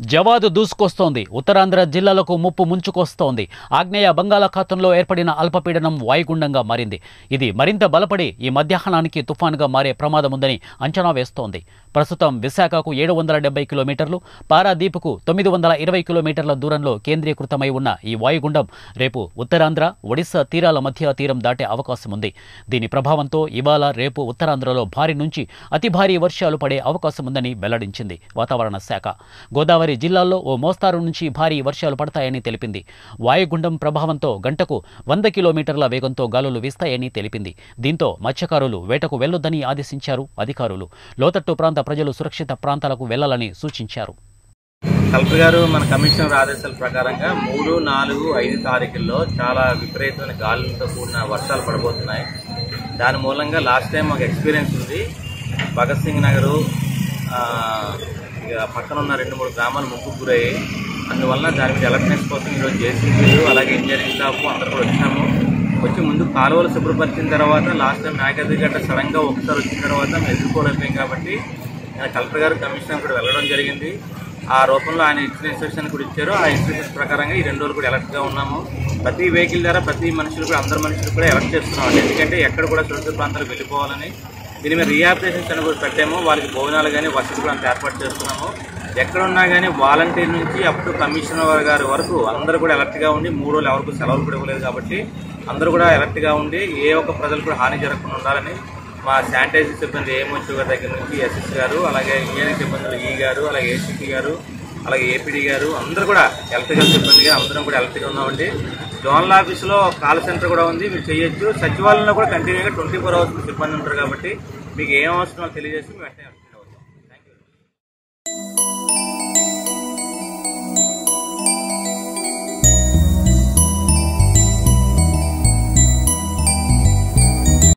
జవాదు దూసుకొస్తోంది ఉత్తరాంధ్ర జిల్లాలకు ముప్పు ముంచుకొస్తోంది ఆగ్నేయ బంగాళాఖాతంలో ఏర్పడిన అల్పపీడనం వాయుగుండంగా మారింది ఇది మరింత బలపడి ఈ మధ్యాహ్నానికి తుఫానుగా మారే ప్రమాదం ఉందని అంచనా వేస్తోంది ప్రస్తుతం విశాఖకు ఏడు వందల డెబ్బై కిలోమీటర్లు పారాదీపుకు తొమ్మిది వందల ఇరవై కిలోమీటర్ల దూరంలో కేంద్రీకృతమై ఉన్న ఈ వాయుగుండం రేపు ఉత్తరాంధ్ర ఒడిశా తీరాల మధ్య తీరం దాటే అవకాశం ఉంది దీని ప్రభావంతో ఇవాళ రేపు ఉత్తరాంధ్రలో భారీ నుంచి అతి భారీ వర్షాలు పడే అవకాశం ఉందని వెల్లడించింది వాతావరణ శాఖ గోదావరి జిల్లాల్లో ఓ మోస్తారు నుంచి భారీ వర్షాలు పడతాయని తెలిపింది వాయుగుండం ప్రభావంతో గంటకు వంద కిలోమీటర్ల వేగంతో గాలులు వీస్తాయని తెలిపింది దీంతో మత్స్యకారులు వేటకు వెళ్లొద్దని ఆదేశించారు అధికారులు లోతట్టు ప్రాంత ప్రజలు సురక్షిత ప్రాంతాలకు వెళ్లాలని సూచించారు కలెక్టర్ గారు మన కమిషనర్ ఆదేశాల ప్రకారంగా మూడు నాలుగు ఐదు తారీఖుల్లో చాలా విపరీతమైన గాలులతో కూడిన వర్షాలు పడబోతున్నాయి దాని మూలంగా లాస్ట్ టైం మాకు ఎక్స్పీరియన్స్ ఉంది భగత్ సింగ్ నగరు ఆ, ఇక పక్కన ఉన్న రెండు మూడు గ్రామాలు ముప్పుకు గురయ్యాయి అందువలన దాని మీద అలర్ట్నెస్ కోసం ఈరోజు జేసీబీలు అలాగే ఇంజనీరింగ్ స్టాఫ్ అందరూ కూడా వచ్చాము వచ్చి ముందు కాలువలు శుభ్రపరిచిన తర్వాత లాస్ట్ టైం నాగది గట్ట సడన్గా ఒకసారి వచ్చిన తర్వాత మేము ఎదుర్కోలేకపోయాం కాబట్టి నేను కలెక్టర్ గారు కమిషనర్ కూడా వెళ్ళడం జరిగింది ఆ రూపంలో ఆయన ఇచ్చిన ఇన్స్ట్రక్షన్ కూడా ఇచ్చారు ఆ ఇన్స్ట్రక్షన్స్ ప్రకారంగా ఈ రెండు రోజులు కూడా ఎలర్ట్గా ఉన్నాము ప్రతి వెహికల్ ద్వారా ప్రతి మనుషులు కూడా అందరు మనుషులు కూడా ఎలర్ట్ చేస్తున్నాం ఎందుకంటే ఎక్కడ కూడా సురక్షిత ప్రాంతాలకు వెళ్ళిపోవాలని దీని మీద రీఆపరేషన్స్ అని కూడా పెట్టాము వాళ్ళకి భోజనాలు కానీ వసతి కూడా అంత ఏర్పాటు చేస్తున్నాము ఎక్కడున్నా కానీ వాలంటీర్ నుంచి అప్ టు కమిషనర్ గారి వరకు అందరూ కూడా అలర్ట్గా ఉండి మూడు రోజులు ఎవరికి సెలవులు కూడా ఇవ్వలేదు కాబట్టి అందరూ కూడా అలర్ట్గా ఉండి ఏ ఒక్క ప్రజలు కూడా హాని జరగకుండా ఉండాలని మా శానిటైజర్ సిబ్బంది ఏమొచ్చు గారి దగ్గర నుంచి ఎస్ఎస్ గారు అలాగే ఇంజనీరింగ్ సిబ్బందులు ఈ గారు అలాగే ఏసీపీ గారు అలాగే ఏపీడీ గారు అందరూ కూడా ఎలక్ట్రికల్ సిబ్బందిగా అందరం కూడా ఎలక్ట్రికల్ ఉన్నామండి జోనల్ ఆఫీస్లో కాల్ సెంటర్ కూడా ఉంది మీరు చేయొచ్చు సచివాలయంలో కూడా కంటిన్యూగా ట్వంటీ ఫోర్ అవర్స్ సిబ్బంది ఉంటారు కాబట్టి మీకు ఏం అవసరమో తెలియజేసి మేము వెంటనే